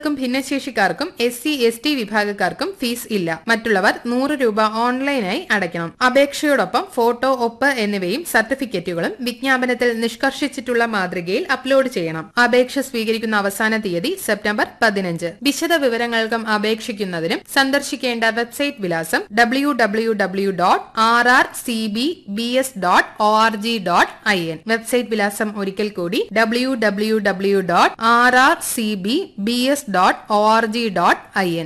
ക്കും ഭിന്നശേഷിക്കാർക്കും S C S T വിഭാഗക്കാർക്കും ഫീസ് ഇല്ല മറ്റുള്ളവർ നൂറ് രൂപ ഓൺലൈനായി അടയ്ക്കണം അപേക്ഷയോടൊപ്പം ഫോട്ടോ ഒപ്പ് എന്നിവയും സർട്ടിഫിക്കറ്റുകളും വിജ്ഞാപനത്തിൽ നിഷ്കർഷിച്ചിട്ടുള്ള മാതൃകയിൽ അപ്ലോഡ് ചെയ്യണം അപേക്ഷ സ്വീകരിക്കുന്ന അവസാന തീയതി സെപ്റ്റംബർ പതിനഞ്ച് വിശദ വിവരങ്ങൾക്കും അപേക്ഷിക്കുന്നതിനും സന്ദർശിക്കേണ്ട വെബ്സൈറ്റ് വിലാസം W W W dot R R C B B S dot O R G dot I N website വിലാസം ഒരിക്കൽ കൂടി W W W dot R R C B B S dot O R G dot I N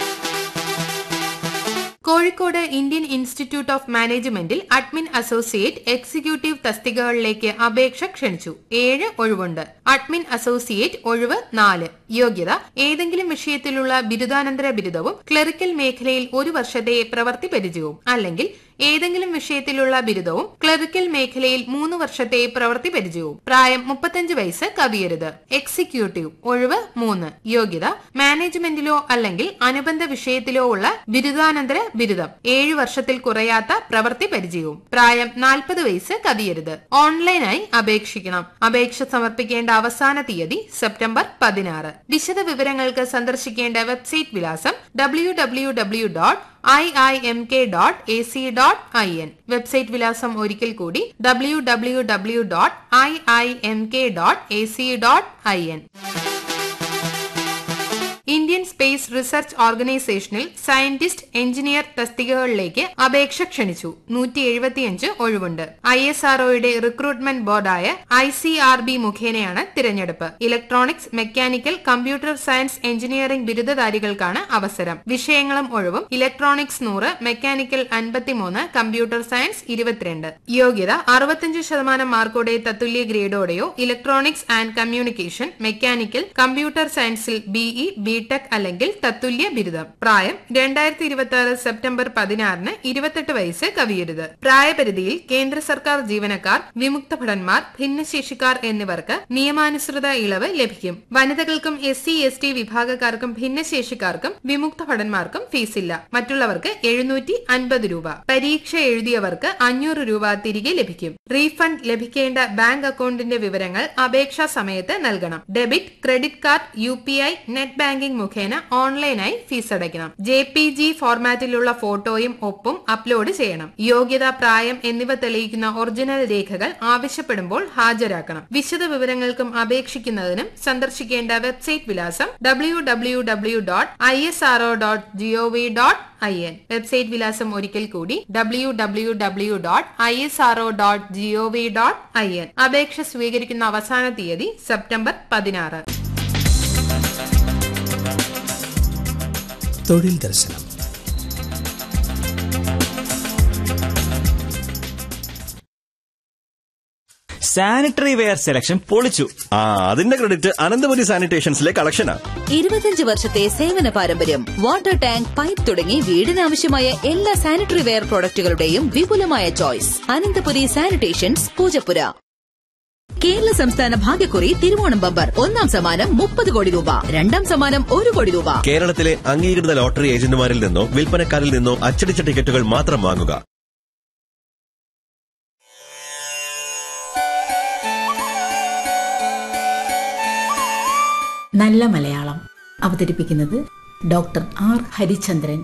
Kozhikode Indian institute of മാനേജ്മെന്റിൽ admin associate executive തസ്തികകളിലേക്ക് അപേക്ഷ ക്ഷണിച്ചു ഏഴ് ഒഴിവുണ്ട് admin associate ഒഴിവ് നാല് യോഗ്യത ഏതെങ്കിലും വിഷയത്തിലുള്ള ബിരുദാനന്തര ബിരുദവും ക്ലറിക്കൽ മേഖലയിൽ ഒരു വർഷത്തെ പ്രവൃത്തി പരിചയവും അല്ലെങ്കിൽ ഏതെങ്കിലും വിഷയത്തിലുള്ള ബിരുദവും ക്ലറിക്കൽ മേഖലയിൽ മൂന്ന് വർഷത്തെ പ്രവൃത്തി പരിചയവും പ്രായം മുപ്പത്തഞ്ച് വയസ്സ് കവിയരുത് എക്സിക്യൂട്ടീവ് ഒഴിവ് മൂന്ന് യോഗ്യത മാനേജ്മെന്റിലോ അല്ലെങ്കിൽ അനുബന്ധ വിഷയത്തിലോ ഉള്ള ബിരുദാനന്തര ബിരുദം ഏഴു വർഷത്തിൽ കുറയാത്ത പ്രവൃത്തി പരിചയവും പ്രായം നാൽപ്പത് വയസ്സ് കവിയരുത് ഓൺലൈനായി അപേക്ഷിക്കണം അപേക്ഷ സമർപ്പിക്കേണ്ട അവസാന തീയതി സെപ്റ്റംബർ പതിനാറ് വിശദ വിവരങ്ങൾക്ക് സന്ദർശിക്കേണ്ട വെബ്സൈറ്റ് വിലാസം W W W dot I I M K dot A C dot I N website വിലാസം ഒരിക്കൽ കൂടി W W W dot I I M K dot A C dot I N Indian space research ഓർഗനൈസേഷനിൽ scientist engineer തസ്തികകളിലേക്ക് അപേക്ഷ ക്ഷണിച്ചു നൂറ്റി എഴുപത്തിയഞ്ച് ഒഴിവുണ്ട് ഐ എസ് ആർഒയുടെ റിക്രൂട്ട്മെന്റ് ബോർഡായ ഐ സി ആർ ബി മുഖേനയാണ് തിരഞ്ഞെടുപ്പ് electronics mechanical computer science engineering ബിരുദധാരികൾക്കാണ് അവസരം വിഷയങ്ങളും ഒഴിവും ഇലക്ട്രോണിക്സ് നൂറ് മെക്കാനിക്കൽ അൻപത്തിമൂന്ന് കമ്പ്യൂട്ടർ സയൻസ് ഇരുപത്തിരണ്ട് യോഗ്യത അറുപത്തിയഞ്ച് ശതമാനം മാർക്കോടെ തത്തുല്യ ഗ്രേഡോടെയോ electronics and communication mechanical computer സയൻസിൽ ബിഇ ബിടെക് അല്ലെങ്കിൽ തത്തുല്യ ബിരുദം പ്രായം രണ്ടായിരത്തി ഇരുപത്തി ആറ് സെപ്റ്റംബർ പതിനാറിന് ഇരുപത്തെട്ട് വയസ്സ് കവിയരുത് പ്രായപരിധിയിൽ കേന്ദ്ര സർക്കാർ ജീവനക്കാർ വിമുക്ത ഭടന്മാർ ഭിന്നശേഷിക്കാർ എന്നിവർക്ക് നിയമാനുസൃത ഇളവ് ലഭിക്കും വനിതകൾക്കും എസ് സി എസ് ടി വിഭാഗക്കാർക്കും ഭിന്നശേഷിക്കാർക്കും വിമുക്ത ഭടന്മാർക്കും ഫീസില്ല മറ്റുള്ളവർക്ക് എഴുന്നൂറ്റി അൻപത് രൂപ പരീക്ഷ എഴുതിയവർക്ക് അഞ്ഞൂറ് രൂപ തിരികെ ലഭിക്കും റീഫണ്ട് ലഭിക്കേണ്ട ബാങ്ക് അക്കൗണ്ടിന്റെ വിവരങ്ങൾ അപേക്ഷാ സമയത്ത് നൽകണം debit credit card U P I net banking മുഖേന ഓൺലൈനായി ഫീസ് അടയ്ക്കണം ജെ പി ജി ഫോർമാറ്റിലുള്ള ഫോട്ടോയും ഒപ്പും അപ്ലോഡ് ചെയ്യണം യോഗ്യത പ്രായം എന്നിവ തെളിയിക്കുന്ന ഒറിജിനൽ രേഖകൾ ആവശ്യപ്പെടുമ്പോൾ ഹാജരാക്കണം വിശദ വിവരങ്ങൾക്കും അപേക്ഷിക്കുന്നതിനും സന്ദർശിക്കേണ്ട വെബ്സൈറ്റ് വിലാസം W W W dot I S R O dot G O V dot I N website വിലാസം ഒരിക്കൽ കൂടി W W W dot I S R O dot G O V dot I N അപേക്ഷ സ്വീകരിക്കുന്ന അവസാന തീയതി സെപ്റ്റംബർ പതിനാറ് തൊഴിൽ ദർശനം സാനിറ്ററി വെയർ സെലക്ഷൻ പൊളിച്ചു ആ അതിന്റെ ക്രെഡിറ്റ് അനന്തപുരി സാനിറ്റേഷൻസിലെ കളക്ഷനാ ഇരുപത്തിയഞ്ച് വർഷത്തെ സേവന പാരമ്പര്യം വാട്ടർ ടാങ്ക് പൈപ്പ് തുടങ്ങി വീടിനാവശ്യമായ എല്ലാ സാനിറ്ററി വെയർ പ്രോഡക്റ്റുകളുടെയും വിപുലമായ ചോയ്സ് അനന്തപുരി സാനിറ്റേഷൻസ് പൂജപ്പുര കേരള സംസ്ഥാന ഭാഗ്യക്കുറി തിരുവോണം ബമ്പർ ഒന്നാം സമ്മാനം മുപ്പത് കോടി രൂപ രണ്ടാം സമ്മാനം ഒരു കോടി രൂപ കേരളത്തിലെ അംഗീകൃത ലോട്ടറി ഏജന്റുമാരിൽ നിന്നോ വിൽപ്പനക്കാരിൽ നിന്നോ അച്ചടിച്ച ടിക്കറ്റുകൾ മാത്രം വാങ്ങുക നല്ല മലയാളം അവതരിപ്പിക്കുന്നത് ഡോക്ടർ ആർ ഹരിചന്ദ്രൻ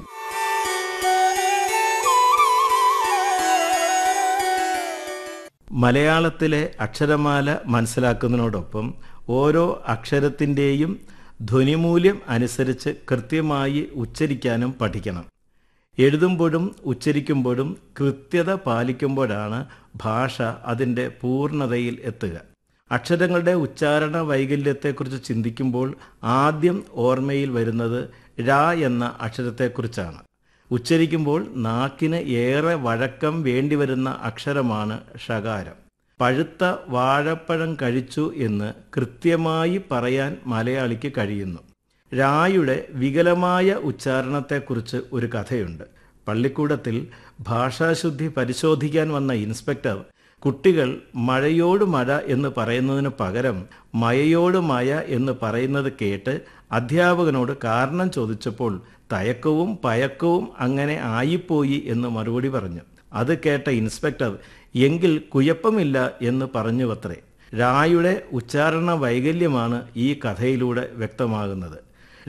മലയാളത്തിലെ അക്ഷരമാല മനസ്സിലാക്കുന്നതിനോടൊപ്പം ഓരോ അക്ഷരത്തിൻ്റെയും ധ്വനിമൂല്യം അനുസരിച്ച് കൃത്യമായി ഉച്ചരിക്കാനും പഠിക്കണം എഴുതുമ്പോഴും ഉച്ചരിക്കുമ്പോഴും കൃത്യത പാലിക്കുമ്പോഴാണ് ഭാഷ അതിൻ്റെ പൂർണ്ണതയിൽ എത്തുക അക്ഷരങ്ങളുടെ ഉച്ചാരണ വൈകല്യത്തെക്കുറിച്ച് ചിന്തിക്കുമ്പോൾ ആദ്യം ഓർമ്മയിൽ വരുന്നത് ര എന്ന അക്ഷരത്തെക്കുറിച്ചാണ് ഉച്ചരിക്കുമ്പോൾ നാക്കിന് ഏറെ വഴക്കം വേണ്ടിവരുന്ന അക്ഷരമാണ് ഷകാരം പഴുത്ത വാഴപ്പഴം കഴിച്ചു എന്ന് കൃത്യമായി പറയാൻ മലയാളിക്ക് കഴിയുന്നു രായുടെ വികലമായ ഉച്ചാരണത്തെക്കുറിച്ച് ഒരു കഥയുണ്ട് പള്ളിക്കൂടത്തിൽ ഭാഷാശുദ്ധി പരിശോധിക്കാൻ വന്ന ഇൻസ്പെക്ടർ കുട്ടികൾ മഴയോട് മഴ എന്ന് പറയുന്നതിന് പകരം മഴയോട് മഴ എന്ന് പറയുന്നത് കേട്ട് അധ്യാപകനോട് കാരണം ചോദിച്ചപ്പോൾ തയക്കവും പയക്കവും അങ്ങനെ ആയിപ്പോയി എന്ന് മറുപടി പറഞ്ഞു അത് കേട്ട ഇൻസ്പെക്ടർ എങ്കിൽ കുഴപ്പമില്ല എന്ന് പറഞ്ഞുവത്രേ രായുടെ ഉച്ചാരണ വൈകല്യമാണ് ഈ കഥയിലൂടെ വ്യക്തമാകുന്നത്